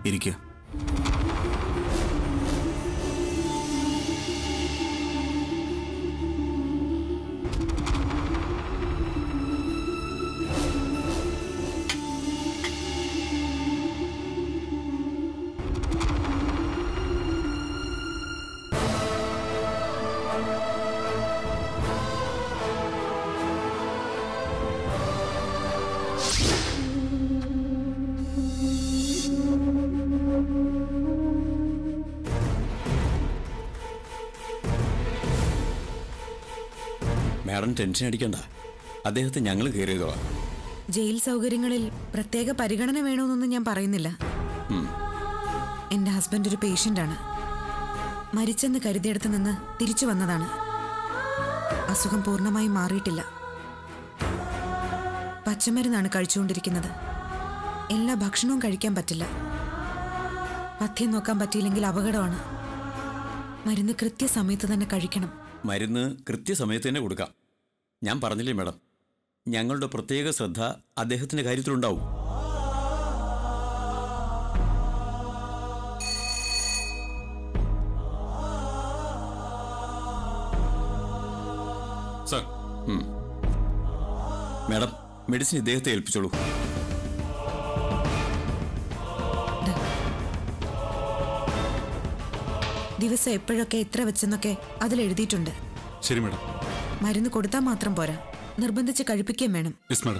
ഇരിക്കുക madam tension അടിക്കണ്ട അദ്ദേഹത്തെ ഞങ്ങൾ കയറി ചെയ്തോളാം ജയിൽ സൗകര്യങ്ങളിൽ പ്രത്യേക പരിഗണന വേണമെന്നൊന്നും ഞാൻ പറയുന്നില്ല എന്റെ ഹസ്ബൻഡ് ഒരു പേഷ്യന്റ് ആണ് മരിച്ചെന്ന് കരുതിയെടുത്ത് നിന്ന് തിരിച്ചു വന്നതാണ് അസുഖം പൂർണ്ണമായും മാറിയിട്ടില്ല പച്ചമരുന്നാണ് കഴിച്ചുകൊണ്ടിരിക്കുന്നത് എല്ലാ ഭക്ഷണവും കഴിക്കാൻ പറ്റില്ല പഥ്യം നോക്കാൻ പറ്റിയില്ലെങ്കിൽ അപകടമാണ് മരുന്ന് കൃത്യസമയത്ത് തന്നെ കഴിക്കണം മരുന്ന് കൃത്യസമയത്ത് തന്നെ കൊടുക്കാം ഞാൻ പറഞ്ഞില്ലേ മാഡം ഞങ്ങളുടെ പ്രത്യേക ശ്രദ്ധ അദ്ദേഹത്തിന്റെ കാര്യത്തിലുണ്ടാവും സർ മാഡം മെഡിസിൻ ഇദ്ദേഹത്തെ ഏൽപ്പിച്ചോളൂ ദിവസം എപ്പോഴൊക്കെ എത്ര വെച്ചെന്നൊക്കെ അതിൽ എഴുതിയിട്ടുണ്ട് ശരി മാഡം മരുന്ന് കൊടുത്താൽ മാത്രം പോരാ നിർബന്ധിച്ച് കഴിപ്പിക്കുകയും വേണം യെസ് മാഡം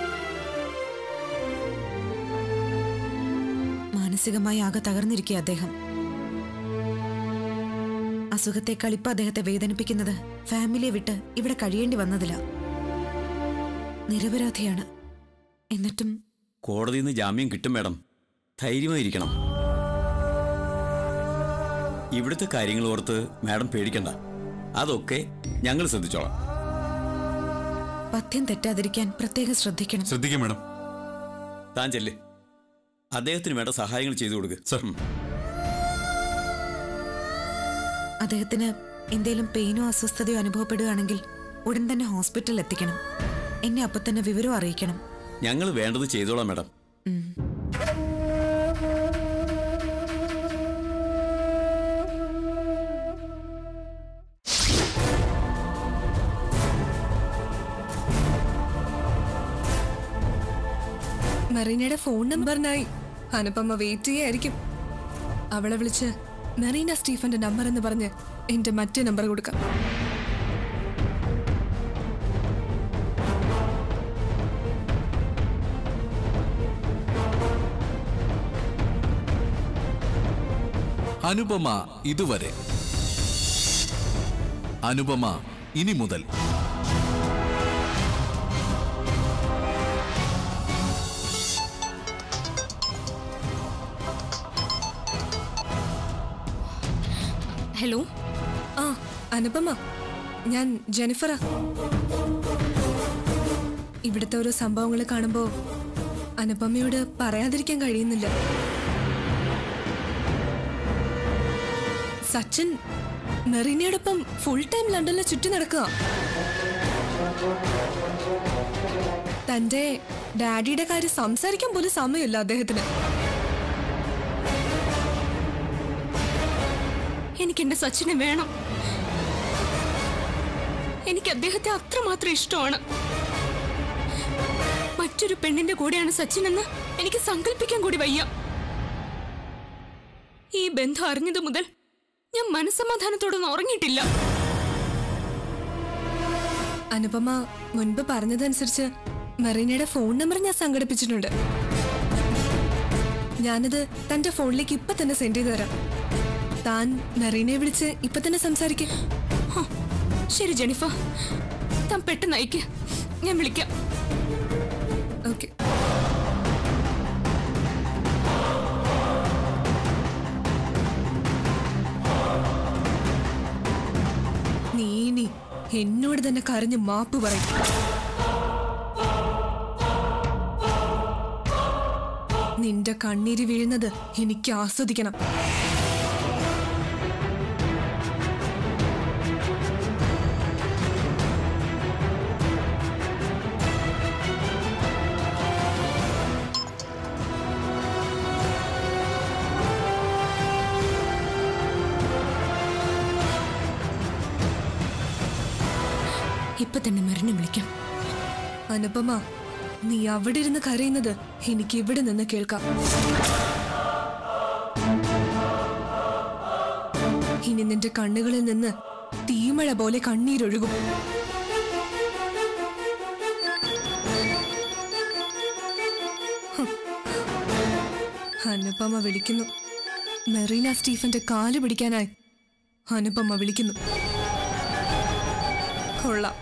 മാനസികമായി ആകെ തകർന്നിരിക്കുക അദ്ദേഹം അസുഖത്തെക്കാൾ ഇപ്പൊ അദ്ദേഹത്തെ വേദനിപ്പിക്കുന്നത് ഫാമിലിയെ വിട്ട് ഇവിടെ കഴിയേണ്ടി വന്നതില്ല നിരപരാധിയാണ് എന്നിട്ടും കോടതിയിൽ നിന്ന് ജാമ്യം കിട്ടും മാഡം ധൈര്യമായിരിക്കണം ഇവിടുത്തെ കാര്യങ്ങൾ ഓർത്ത് മാഡം പേടിക്കണ്ട അതൊക്കെ ഞങ്ങൾ ശ്രദ്ധിച്ചോളാം പഥ്യം തെറ്റാതിരിക്കാൻ പ്രത്യേകം ശ്രദ്ധിക്കണം ശ്രദ്ധിക്കാം മാഡം താൻ ചെല്ല് അദ്ദേഹത്തിന് വേണ്ട സഹായങ്ങൾ ചെയ്തു കൊടുക്കുക സർ അദ്ദേഹത്തിന് എന്തേലും പെയിനോ അസ്വസ്ഥതയോ അനുഭവപ്പെടുകയാണെങ്കിൽ ഉടൻ തന്നെ ഹോസ്പിറ്റലിൽ എത്തിക്കണം എന്നെ അപ്പൊ തന്നെ വിവരം അറിയിക്കണം ഞങ്ങൾ വേണ്ടത് ചെയ്തോളാം മാഡം ഉം. മെറീനയുടെ ഫോൺ നമ്പറിനായി അനുപമ്മ വെയിറ്റ് ചെയ്യായിരിക്കും അവളെ വിളിച്ച് മെറീന സ്റ്റീഫന്റെ നമ്പർ എന്ന് പറഞ്ഞ് എന്റെ മറ്റേ നമ്പർ കൊടുക്കാം അനുപമ ഇതുവരെ അനുപമ ഇനി മുതൽ ഹലോ ആ അനുപമ ഞാൻ ജെനിഫറ ഇവിടുത്തെ ഓരോ സംഭവങ്ങൾ കാണുമ്പോൾ അനുപമയോട് പറയാതിരിക്കാൻ കഴിയുന്നില്ല സച്ചിൻ മെറീനയോടൊപ്പം ഫുൾ ടൈം ലണ്ടനിൽ ചുറ്റി നടക്കുക തന്റെ ഡാഡിയുടെ കാര്യം സംസാരിക്കാൻ പോലും സമയമില്ല അദ്ദേഹത്തിന് എനിക്ക് എന്റെ സച്ചിനെ വേണം എനിക്ക് അദ്ദേഹത്തെ അത്രമാത്രം ഇഷ്ടമാണ് മറ്റൊരു പെണ്ണിന്റെ കൂടെയാണ് സച്ചിൻ എന്ന് എനിക്ക് സങ്കല്പിക്കാൻ കൂടി വയ്യ ഈ ബന്ധം അറിഞ്ഞതു മുതൽ ഞാൻ മനസ്സമാധാനത്തോടൊന്നും ഉറങ്ങിയിട്ടില്ല അനുപമ മുൻപ് പറഞ്ഞതനുസരിച്ച് മെറീനയുടെ ഫോൺ നമ്പർ ഞാൻ സംഘടിപ്പിച്ചിട്ടുണ്ട് ഞാനത് തന്റെ ഫോണിലേക്ക് ഇപ്പൊ തന്നെ സെൻഡ് ചെയ്തു തരാം താൻ മെറീനയെ വിളിച്ച് ഇപ്പൊ തന്നെ സംസാരിക്കും ഹ, ശരി ജെനിഫ താൻ പെട്ടെന്ന് അയക്ക് ഞാൻ വിളിക്കാം ഓക്കെ നീ ഇനി എന്നോട് തന്നെ കരഞ്ഞ് മാപ്പ് പറയും നിന്റെ കണ്ണീര് വീഴുന്നത് എനിക്ക് ആസ്വദിക്കണം ഇപ്പൊ തന്നെ മരണം വിളിക്കാം അനുപമ നീ അവിടെ ഇരുന്ന് കരയുന്നത് എനിക്ക് ഇവിടെ നിന്ന് കേൾക്കാം ഇനി നിന്റെ കണ്ണുകളിൽ നിന്ന് തീമഴ പോലെ കണ്ണീരൊഴുകും ഹും. അനുപമ വിളിക്കുന്നു മെറീന സ്റ്റീഫന്റെ കാല് പിടിക്കാനായി അനുപമ വിളിക്കുന്നു കൊള്ളാം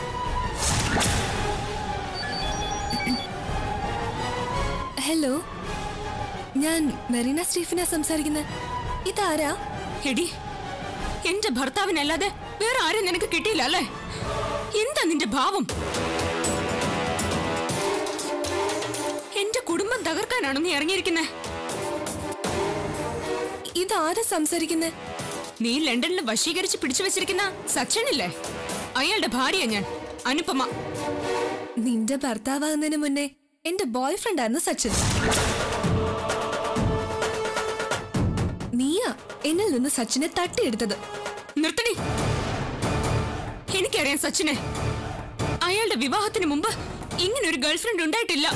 ഹലോ ഞാൻ മെറീന സ്റ്റീഫനാ സംസാരിക്കുന്നത് ഇതാരാ എടി എന്റെ ഭർത്താവിനല്ലാതെ വേറെ ആരും നിനക്ക് കിട്ടിയില്ല അല്ലേ എന്താ നിന്റെ ഭാവം എന്റെ കുടുംബം തകർക്കാനാണോ നീ ഇറങ്ങിയിരിക്കുന്നത് ഇതാരാ സംസാരിക്കുന്നത് നീ ലണ്ടനിൽ വശീകരിച്ച് പിടിച്ചു വെച്ചിരിക്കുന്ന സച്ചിനില്ലേ അയാളുടെ ഭാര്യ ഞാൻ അനുപമ നിന്റെ ഭർത്താവാകുന്നതിന് മുന്നേ എന്റെ ബോയ് ഫ്രണ്ട് ആയിരുന്നു സച്ചിൻ നീയാ എന്നിൽ നിന്ന് സച്ചിനെ തട്ടിയെടുത്തത് നിർത്തടി എനിക്കറിയാം സച്ചിനെ അയാളുടെ വിവാഹത്തിന് മുമ്പ് ഇങ്ങനെ ഒരു ഗേൾഫ്രണ്ട് ഉണ്ടായിട്ടില്ല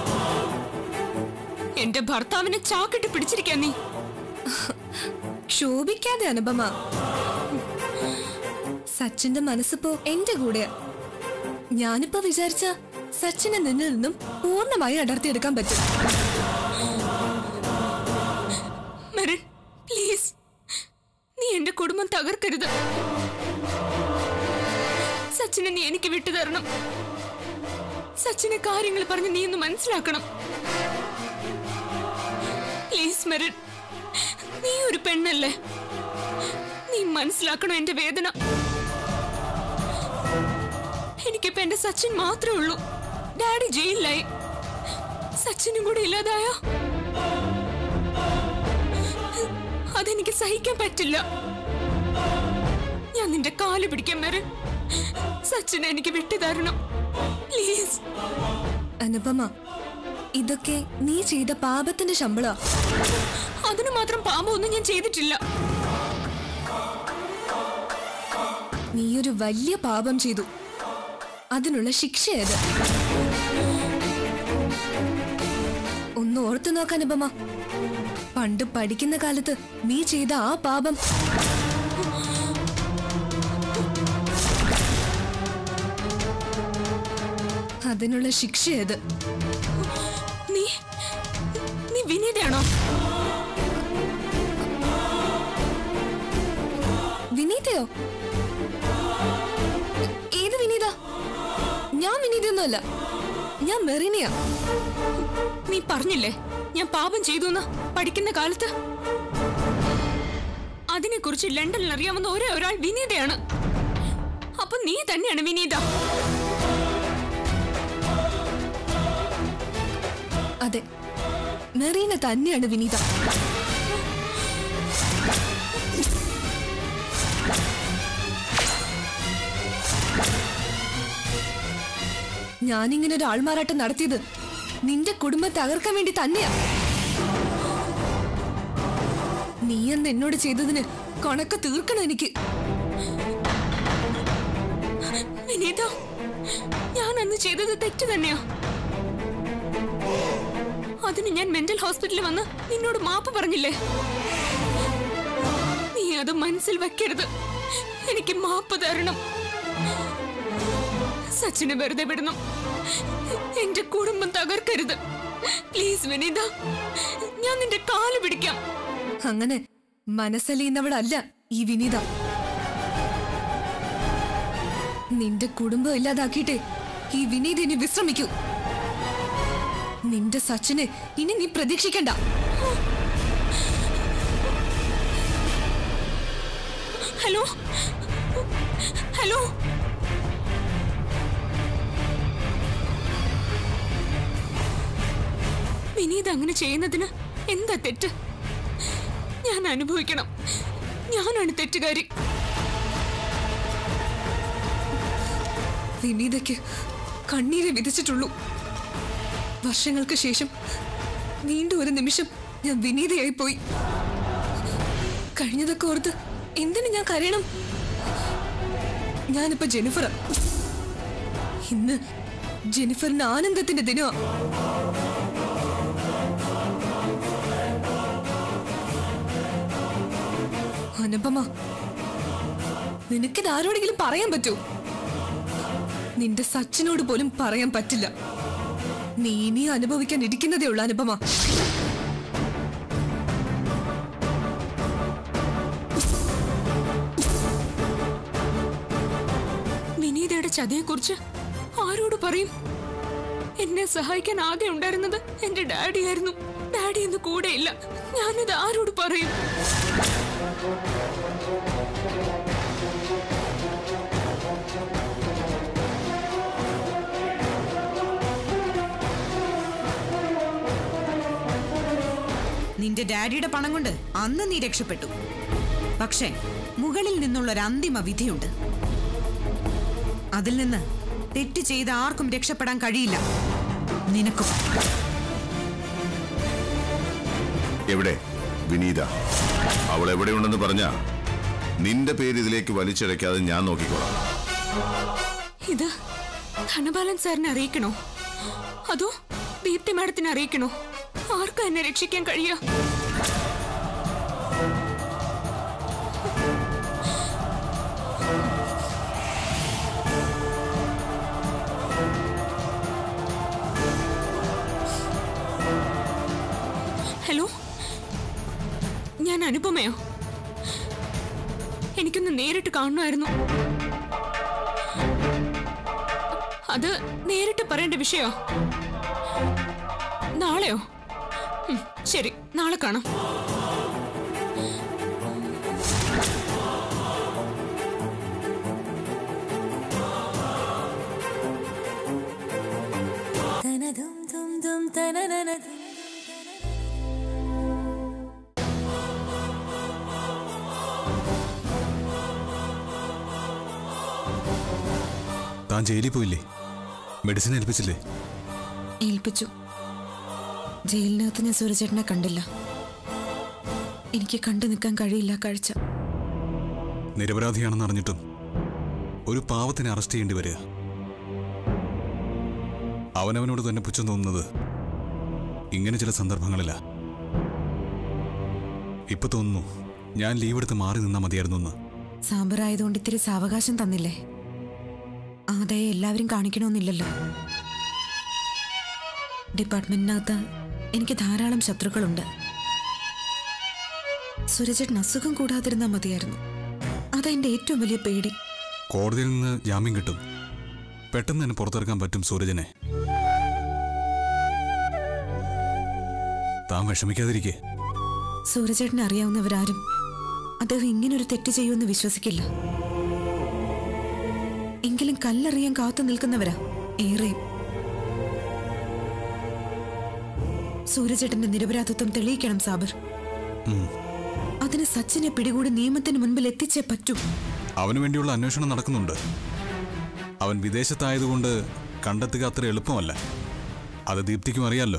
എന്റെ ഭർത്താവിനെ ചാക്കിട്ട് പിടിച്ചിരിക്കാൻ നീ ക്ഷോഭിക്കാതെ അനുപമ സച്ചിന്റെ മനസ്സിപ്പോ എന്റെ കൂടെയാ ഞാനിപ്പോ വിചാരിച്ച സച്ചിനെ നിന്നിൽ നിന്നും പൂർണ്ണമായി അടർത്തിയെടുക്കാൻ പറ്റും മെറിൻ പ്ലീസ് നീ എന്റെ കുടുംബം തകർക്കരുത് സച്ചിനെ നീ എനിക്ക് വിട്ടു തരണം സച്ചിനെ കാര്യങ്ങൾ പറഞ്ഞ് നീ ഒന്ന് മനസ്സിലാക്കണം പ്ലീസ് മെറിൻ നീ ഒരു പെണ്ണല്ലേ നീ മനസ്സിലാക്കണം എന്റെ വേദന എനിക്കിപ്പോ എന്റെ സച്ചിൻ മാത്രമേ ഉള്ളൂ ഡാഡി ജയിലിലായി സച്ചിനും കൂടി ഇല്ലാതായോ അതെനിക്ക് സഹിക്കാൻ പറ്റില്ല ഞാൻ നിന്റെ കാല് പിടിക്കാൻ വരെ സച്ചിനെ എനിക്ക് വിട്ടു തരണം പ്ലീസ് അനുപമ ഇതൊക്കെ നീ ചെയ്ത പാപത്തിന്റെ ശമ്പള അതിന് മാത്രം പാപമൊന്നും ഞാൻ ചെയ്തിട്ടില്ല നീയൊരു വലിയ പാപം ചെയ്തു അതിനുള്ള ശിക്ഷയത് ഒന്ന് ഓർത്തു നോക്കാൻ അനുപമ പണ്ട് പഠിക്കുന്ന കാലത്ത് നീ ചെയ്ത ആ പാപം അതിനുള്ള ശിക്ഷയത് നീ നീ വിനീതയാണോ വിനീതയോ ഏത് വിനീത ഞാൻ വിനീതയൊന്നുമല്ല ഞാൻ മെറീനയാ നീ പറഞ്ഞില്ലേ ഞാൻ പാപം ചെയ്തു എന്ന് പഠിക്കുന്ന കാലത്ത് അതിനെക്കുറിച്ച് ലണ്ടനിൽ അറിയാവുന്ന ഒരേ ഒരാൾ വിനീതയാണ് അപ്പൊ നീ തന്നെയാണ് വിനീത അതെ മെറീന തന്നെയാണ് വിനീത ഞാനിങ്ങനെ ഒരു ആൾമാറാട്ടം നടത്തിയത് നിന്റെ കുടുംബം തകർക്കാൻ വേണ്ടി തന്നെയാ നീ എന്ന് എന്നോട് ചെയ്തതിന് കണക്ക് തീർക്കണം എനിക്ക് വിനീത ഞാൻ അന്ന് ചെയ്തത് തെറ്റ് തന്നെയാ അതിന് ഞാൻ മെന്റൽ ഹോസ്പിറ്റലിൽ വന്ന് നിന്നോട് മാപ്പ് പറഞ്ഞില്ലേ നീ അത് മനസ്സിൽ വെക്കരുത് എനിക്ക് മാപ്പ് തരണം സച്ചിനെ വെറുതെ വിടണം എന്റെ കുടുംബം തകർക്കരുത് പ്ലീസ് വിനീത ഞാൻ നിന്റെ കാല് പിടിക്കാം അങ്ങനെ മനസ്സലിയുന്നവളല്ല ഈ വിനീത നിന്റെ കുടുംബം ഇല്ലാതാക്കിയിട്ടേ ഈ വിനീത ഇനി വിശ്രമിക്കൂ നിന്റെ സച്ചിനെ ഇനി നീ പ്രതീക്ഷിക്കണ്ട ഹലോ ഹലോ വിനീത് അങ്ങനെ ചെയ്യുന്നതിന് എന്താ തെറ്റ് ഞാൻ അനുഭവിക്കണം ഞാനാണ് തെറ്റുകാരി വിനീതയ്ക്ക് കണ്ണീരെ വിധിച്ചിട്ടുള്ളൂ വർഷങ്ങൾക്ക് ശേഷം വീണ്ടും ഒരു നിമിഷം ഞാൻ വിനീതയായി പോയി കഴിഞ്ഞതൊക്കെ ഓർത്ത് എന്തിനു ഞാൻ കരയണം ഞാനിപ്പോ ജെനിഫറ ഇന്ന് ജെനിഫറിന് ആനന്ദത്തിന്റെ ദിനമാ അനുപമ നിനക്കിത് ആരോടെങ്കിലും പറയാൻ പറ്റൂ നിന്റെ സച്ചിനോട് പോലും പറയാൻ പറ്റില്ല നീ ഇനി അനുഭവിക്കാൻ ഇരിക്കുന്നതേ ഉള്ളൂ അനുപമ വിനീതയുടെ ചതിയെക്കുറിച്ച് ആരോട് പറയും എന്നെ സഹായിക്കാൻ ആകെ ഉണ്ടായിരുന്നത് എന്റെ ഡാഡിയായിരുന്നു ഡാഡി ഇന്ന് കൂടെയില്ല ഞാനിത് ആരോട് പറയും നിന്റെ ഡാഡിയുടെ പണം കൊണ്ട് അന്ന് നീ രക്ഷപ്പെട്ടു പക്ഷേ മുകളിൽ നിന്നുള്ള ഒരു അന്തിമ വിധിയുണ്ട് അതിൽ നിന്ന് തെറ്റ് ചെയ്ത ആർക്കും രക്ഷപ്പെടാൻ കഴിയില്ല നിനക്കും എവിടെ വിനീത അവൾ എവിടെയുണ്ടെന്ന് പറഞ്ഞ നിന്റെ പേര് ഇതിലേക്ക് വലിച്ചഴയ്ക്കാതെ ഞാൻ നോക്കിക്കോളാം ഇത് ധനപാലൻ സാറിനെ അറിയിക്കണോ അതോ ദീപ്തി മാഡത്തിനെ അറിയിക്കണോ ആർക്കാ എന്നെ രക്ഷിക്കാൻ കഴിയുക ഹലോ ഞാൻ അനുപമയോ എനിക്കൊന്ന് നേരിട്ട് കാണണമായിരുന്നു അത് നേരിട്ട് പറയേണ്ട വിഷയോ നാളെയോ ഉം, ശരി നാളെ കാണാം താൻ ജയിലിൽ പോയില്ലേ മെഡിസിൻ ഏൽപ്പിച്ചില്ലേ ഏൽപ്പിച്ചു ജയിലിനകത്ത് ഞാൻ സൂര്യചേട്ടനെ കണ്ടില്ല എനിക്ക് കണ്ടു നിൽക്കാൻ കഴിയില്ല കാഴ്ച നിരപരാധിയാണെന്ന് അറിഞ്ഞിട്ടും ഒരു പാവത്തിനെ അറസ്റ്റ് ചെയ്യേണ്ടി വരിക അവനവനോട് തന്നെ പുച്ഛം തോന്നുന്നത് ഇങ്ങനെ ചില സന്ദർഭങ്ങളില്ല ഇപ്പൊ തോന്നുന്നു ഞാൻ ലീവ് എടുത്ത് മാറി നിന്നാ മതിയായിരുന്നു എന്ന് സാമ്പറായതുകൊണ്ട് ഇത്തിരി സാവകാശം തന്നില്ലേ ആദായം എല്ലാവരും കാണിക്കണമെന്നില്ലല്ലോ ഡിപ്പാർട്ട്മെന്റിനകത്ത് എനിക്ക് ധാരാളം ശത്രുക്കളുണ്ട് സുരചേട്ടൻ അസുഖം കൂടാതിരുന്നാൽ മതിയായിരുന്നു അതാ എന്റെ ഏറ്റവും വലിയ പേടി കോടതിയിൽ നിന്ന് ജാമ്യം കിട്ടും പെട്ടെന്ന് തന്നെ പുറത്തിറക്കാൻ പറ്റും സൂരജനെ താൻ വിഷമിക്കാതിരിക്കേ സൂരചേട്ടനെ അറിയാവുന്നവരാരും അദ്ദേഹം ഇങ്ങനൊരു തെറ്റ് ചെയ്യുമെന്ന് വിശ്വസിക്കില്ല എങ്കിലും കല്ലെറിയാൻ കാത്തു നിൽക്കുന്നവരാ ഏറെയും സൂര്യചേട്ടന്റെ നിരപരാധിത്വം തെളിയിക്കണം സാബർ അതിന് സച്ചിനെ പിടികൂടി നിയമത്തിന് മുൻപിൽ എത്തിച്ചേ പറ്റൂ അവന് വേണ്ടിയുള്ള അന്വേഷണം നടക്കുന്നുണ്ട് അവൻ വിദേശത്തായതുകൊണ്ട് കണ്ടെത്തുക അത്ര എളുപ്പമല്ല അത് ദീപ്തിക്കും അറിയാലോ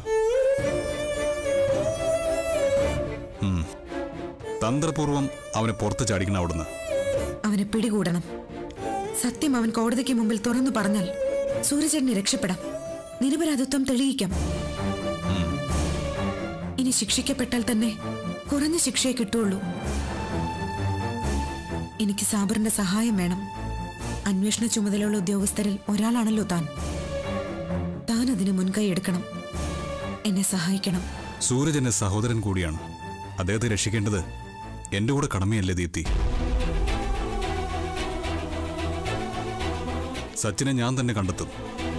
ഉം. തന്ത്രപൂർവം അവനെ പുറത്ത് ചാടിക്കണം അവിടുന്ന് അവനെ പിടികൂടണം സത്യം അവൻ കോടതിക്ക് മുമ്പിൽ തുറന്നു പറഞ്ഞാൽ സൂര്യചേട്ടനെ രക്ഷപ്പെടാം നിരപരാധിത്വം തെളിയിക്കാം ഇനി ശിക്ഷിക്കപ്പെട്ടാൽ തന്നെ കുറഞ്ഞ ശിക്ഷയെ കിട്ടുള്ളൂ എനിക്ക് സാബറിന്റെ സഹായം വേണം അന്വേഷണ ചുമതലയുള്ള ഉദ്യോഗസ്ഥരിൽ ഒരാളാണല്ലോ താൻ താൻ അതിന് മുൻകൈ എടുക്കണം എന്നെ സഹായിക്കണം സൂരജ് എന്റെ സഹോദരൻ കൂടിയാണ് അദ്ദേഹത്തെ രക്ഷിക്കേണ്ടത് എന്റെ കൂടെ കടമയല്ലേ ദീപ്തി സച്ചിനെ ഞാൻ തന്നെ കണ്ടെത്തും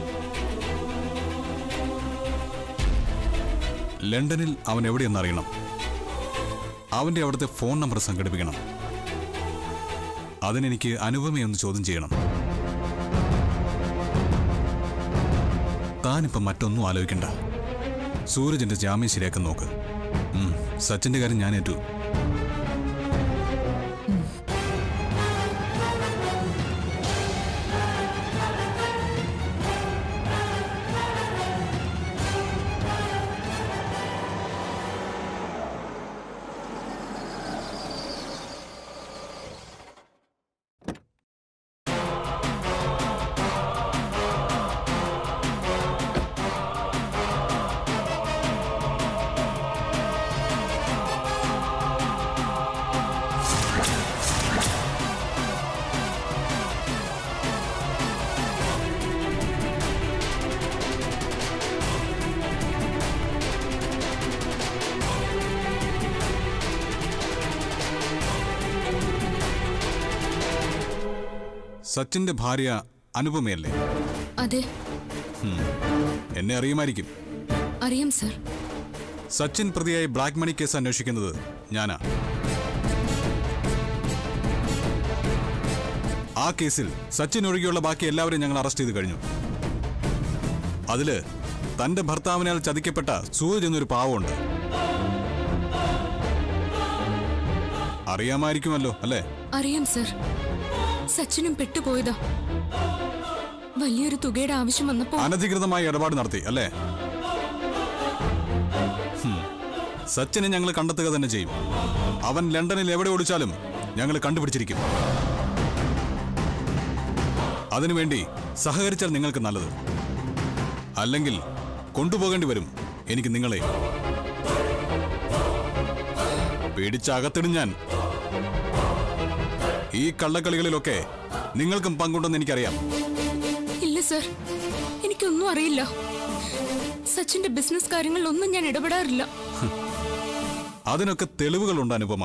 ലണ്ടനിൽ അവൻ എവിടെയെന്നറിയണം അവന്റെ അവിടുത്തെ ഫോൺ നമ്പർ സംഘടിപ്പിക്കണം അതിനെനിക്ക് അനുപമയൊന്ന് ചോദ്യം ചെയ്യണം താനിപ്പം മറ്റൊന്നും ആലോചിക്കണ്ട സൂരജിന്റെ ജാമ്യം ശരിയാക്കാൻ നോക്ക് ഉം, സച്ചിന്റെ കാര്യം ഞാൻ ഏറ്റു സച്ചിന്റെ ഭാര്യ അനുപമയല്ലേ അതെ എന്നെ അറിയുമായിരിക്കും അറിയാം സർ സച്ചിൻ പ്രതിയായി ബ്ലാക്ക് മണി കേസ് അന്വേഷിക്കുന്നത് ഞാനാ ആ കേസിൽ സച്ചിൻ ഒഴികെയുള്ള ബാക്കി എല്ലാവരെയും ഞങ്ങൾ അറസ്റ്റ് ചെയ്ത് കഴിഞ്ഞു അതില് തന്റെ ഭർത്താവിനാൽ ചതിക്കപ്പെട്ട സൂരജ് എന്നൊരു പാവമുണ്ട് അറിയാമായിരിക്കുമല്ലോ അല്ലേ അറിയാം സർ സച്ചിനും പെട്ടുപോയതാ വലിയൊരു തുകയുടെ ആവശ്യം വന്നപ്പോ അനധികൃതമായ ഇടപാട് നടത്തി അല്ലേ ഹും. സച്ചിനെ ഞങ്ങൾ കണ്ടെത്തുക തന്നെ ചെയ്യും അവൻ ലണ്ടനിൽ എവിടെ ഓടിച്ചാലും ഞങ്ങൾ കണ്ടുപിടിച്ചിരിക്കും അതിനുവേണ്ടി സഹകരിച്ചാൽ നിങ്ങൾക്ക് നല്ലത് അല്ലെങ്കിൽ കൊണ്ടുപോകേണ്ടി വരും എനിക്ക് നിങ്ങളെ പേടിച്ചകത്തിടും ഞാൻ ഈ കള്ളക്കളികളിലൊക്കെ നിങ്ങൾക്കും പങ്കുണ്ടെന്ന് എനിക്കറിയാം ഇല്ല സർ എനിക്കൊന്നും അറിയില്ല സച്ചിന്റെ ബിസിനസ് കാര്യങ്ങളിലൊന്നും ഞാൻ ഇടപെടാറില്ല അതിനൊക്കെ തെളിവുകളുണ്ട് അനുപമ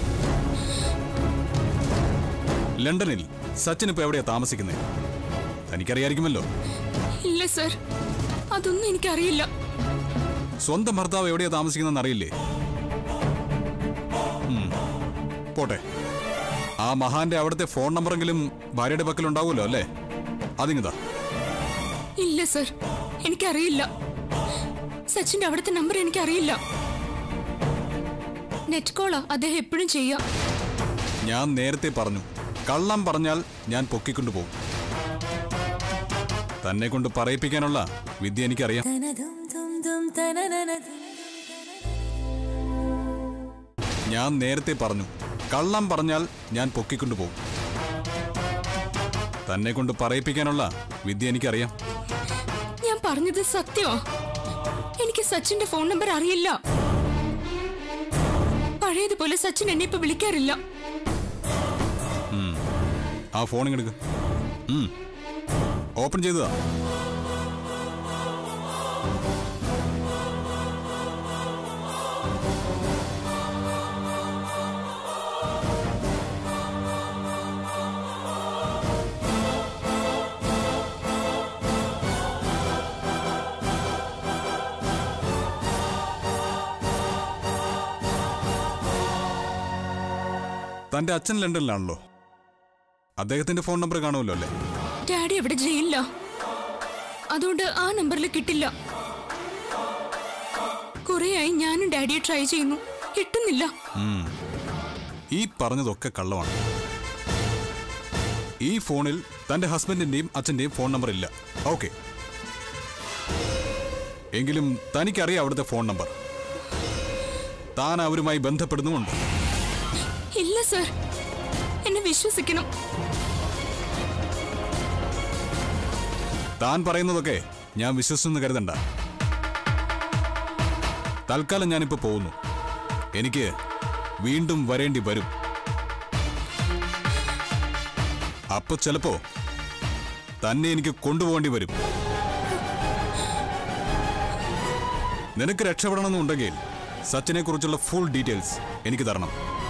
ലണ്ടനിൽ സച്ചിൻ ഇപ്പൊ എവിടെയാ താമസിക്കുന്നത് തനിക്കറിയായിരിക്കുമല്ലോ ഇല്ല സർ അതൊന്നും എനിക്കറിയില്ല സ്വന്തം ഭർത്താവ് എവിടെയാ താമസിക്കുന്നതെന്ന് അറിയില്ലേ ഉം. പോട്ടെ ആ മഹാന്റെ അവിടുത്തെ ഫോൺ നമ്പറെങ്കിലും ഭാര്യയുടെ പക്കലുണ്ടാവുമല്ലോ അല്ലേ അതിങ്ങതാ ഇല്ല സർ എനിക്കറിയില്ല സച്ചിന്റെ അവിടുത്തെ നമ്പർ എനിക്കറിയില്ല നെറ്റ് കോളാ അദ്ദേഹം എപ്പോഴും ചെയ്യാം ഞാൻ നേരത്തെ പറഞ്ഞു കള്ളം പറഞ്ഞാൽ ഞാൻ പൊക്കിക്കൊണ്ടുപോകും തന്നെ കൊണ്ട് പറയിപ്പിക്കാനുള്ള വിദ്യ എനിക്കറിയാം ഞാൻ നേരത്തെ പറഞ്ഞു കള്ളം പറഞ്ഞാൽ ഞാൻ പൊക്കിക്കൊണ്ടുപോകും തന്നെ കൊണ്ട് പറയിപ്പിക്കാനുള്ള വിദ്യ എനിക്കറിയാം ഞാൻ പറഞ്ഞത് സത്യമാ എനിക്ക് സച്ചിന്റെ ഫോൺ നമ്പർ അറിയില്ല പഴയതുപോലെ സച്ചിൻ എന്നെ ഇപ്പൊ വിളിക്കാറില്ല ആ ഫോൺ ഇങ്ങെടുക്ക് ഉം. ഓപ്പൺ ചെയ്തതാ തന്റെ അച്ഛൻ ലണ്ടനിലാണല്ലോ അദ്ദേഹത്തിന്റെ ഫോൺ നമ്പർ കാണുമല്ലോ അല്ലേ ഡാഡി എവിടെ ജയിലില്ല അതുകൊണ്ട് ആ നമ്പറിൽ കിട്ടില്ല കുറേയായി ഞാനും ഡാഡിയെ ട്രൈ ചെയ്യുന്നു കിട്ടുന്നില്ല ഈ പറഞ്ഞതൊക്കെ കള്ളമാണ് ഈ ഫോണിൽ തന്റെ ഹസ്ബൻഡിന്റെയും അച്ഛന്റെയും ഫോൺ നമ്പർ ഇല്ല ഓക്കെ എങ്കിലും തനിക്കറിയാം അവിടുത്തെ ഫോൺ നമ്പർ താൻ അവരുമായി ബന്ധപ്പെടുന്നുമുണ്ട് ഇല്ല സർ എന്നെ വിശ്വസിക്കണം താൻ പറയുന്നതൊക്കെ ഞാൻ വിശ്വസിച്ചെന്ന് കരുതണ്ട തൽക്കാലം ഞാനിപ്പോ പോകുന്നു എനിക്ക് വീണ്ടും വരേണ്ടി വരും അപ്പൊ ചിലപ്പോ തന്നെ എനിക്ക് കൊണ്ടുപോകേണ്ടി വരും നിനക്ക് രക്ഷപ്പെടണമെന്നുണ്ടെങ്കിൽ സച്ചിനെ കുറിച്ചുള്ള ഫുൾ ഡീറ്റെയിൽസ് എനിക്ക് തരണം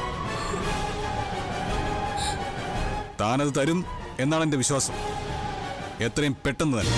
താനത് തരും എന്നാണ് എന്റെ വിശ്വാസം എത്രയും പെട്ടെന്ന് തന്നെ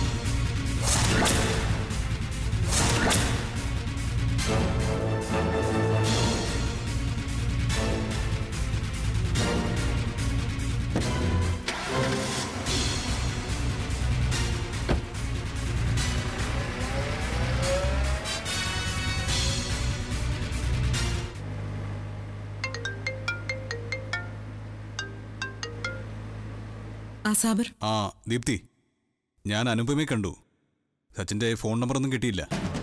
ആ സാബർ ആ ദീപ്തി ഞാൻ അനുപമയെ കണ്ടു സച്ചിന്റെ ഫോൺ നമ്പറൊന്നും കിട്ടിയില്ല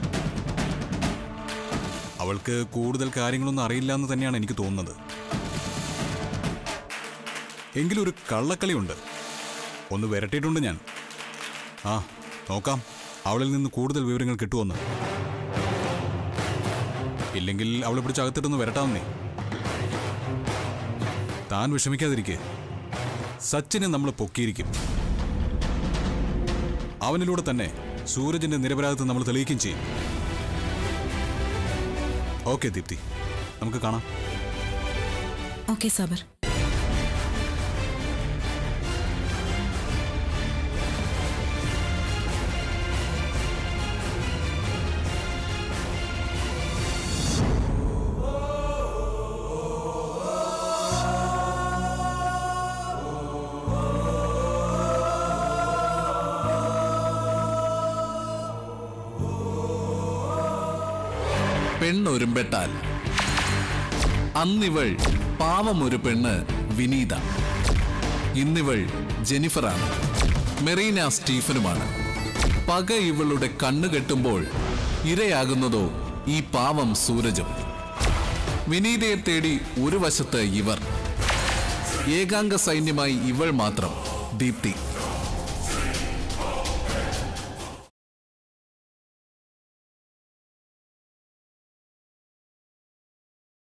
അവൾക്ക് കൂടുതൽ കാര്യങ്ങളൊന്നും അറിയില്ല എന്ന് തന്നെയാണ് എനിക്ക് തോന്നുന്നത് എങ്കിലും ഒരു കള്ളക്കളിയുണ്ട് ഒന്ന് വിരട്ടിയിട്ടുണ്ട് ഞാൻ ആ നോക്കാം അവളിൽ നിന്ന് കൂടുതൽ വിവരങ്ങൾ കിട്ടുമെന്ന് ഇല്ലെങ്കിൽ അവളെ പിടിച്ച് അകത്തിട്ടൊന്ന് വരട്ടാമെന്നേ താൻ വിഷമിക്കാതിരിക്കേ സച്ചിനെ നമ്മൾ പൊക്കിയിരിക്കും അവനിലൂടെ തന്നെ സൂരജിന്റെ നിരപരാധിത്വം നമ്മൾ തെളിയിക്കുകയും ചെയ്യും ഓക്കെ ദീപ്തി നമുക്ക് കാണാം ഓക്കെ സാബർ പെണ്ണൊരുമ്പെട്ടാൽ അന്നിവൾ പാവമൊരു പെണ്ണ് വിനീത ഇന്നിവൾ ജെനിഫറാണ് മെറീന സ്റ്റീഫനുമാണ് പക ഇവളുടെ കണ്ണു കെട്ടുമ്പോൾ ഇരയാകുന്നതോ ഈ പാവം സൂരജും വിനീതയെ തേടി ഒരു വശത്ത് ഇവർ ഏകാംഗ സൈന്യമായി ഇവൾ മാത്രം ദീപ്തി